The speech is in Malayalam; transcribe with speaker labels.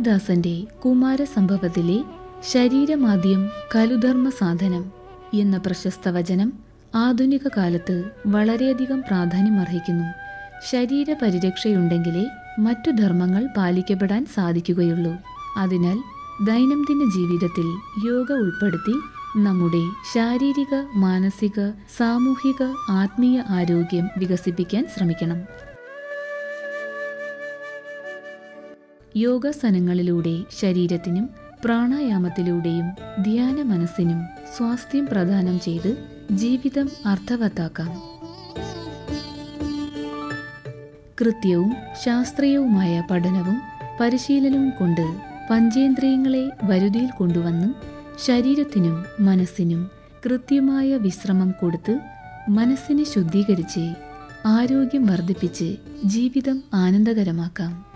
Speaker 1: കബീർദാസന്റെ കുമാരസംഭവത്തിലെ ശരീരമാദ്യം കലുധർമ്മ സാധനം എന്ന പ്രശസ്ത വചനം ആധുനിക കാലത്ത് വളരെയധികം പ്രാധാന്യമർഹിക്കുന്നു ശരീരപരിരക്ഷയുണ്ടെങ്കിലേ മറ്റു ധർമ്മങ്ങൾ പാലിക്കപ്പെടാൻ സാധിക്കുകയുള്ളൂ അതിനാൽ ദൈനംദിന ജീവിതത്തിൽ യോഗ ഉൾപ്പെടുത്തി നമ്മുടെ ശാരീരിക മാനസിക സാമൂഹിക ആത്മീയ ആരോഗ്യം വികസിപ്പിക്കാൻ ശ്രമിക്കണം യോഗാസനങ്ങളിലൂടെ ശരീരത്തിനും പ്രാണായാമത്തിലൂടെയും ധ്യാന മനസ്സിനും സ്വാസ്ഥ്യം പ്രദാനം ചെയ്ത് ജീവിതം അർത്ഥവത്താക്കാം കൃത്യവും ശാസ്ത്രീയവുമായ പഠനവും പരിശീലനവും കൊണ്ട് പഞ്ചേന്ദ്രിയങ്ങളെ വരുതിയിൽ കൊണ്ടുവന്ന് ശരീരത്തിനും മനസ്സിനും കൃത്യമായ വിശ്രമം കൊടുത്ത് മനസ്സിനെ ശുദ്ധീകരിച്ച് ആരോഗ്യം വർദ്ധിപ്പിച്ച് ജീവിതം ആനന്ദകരമാക്കാം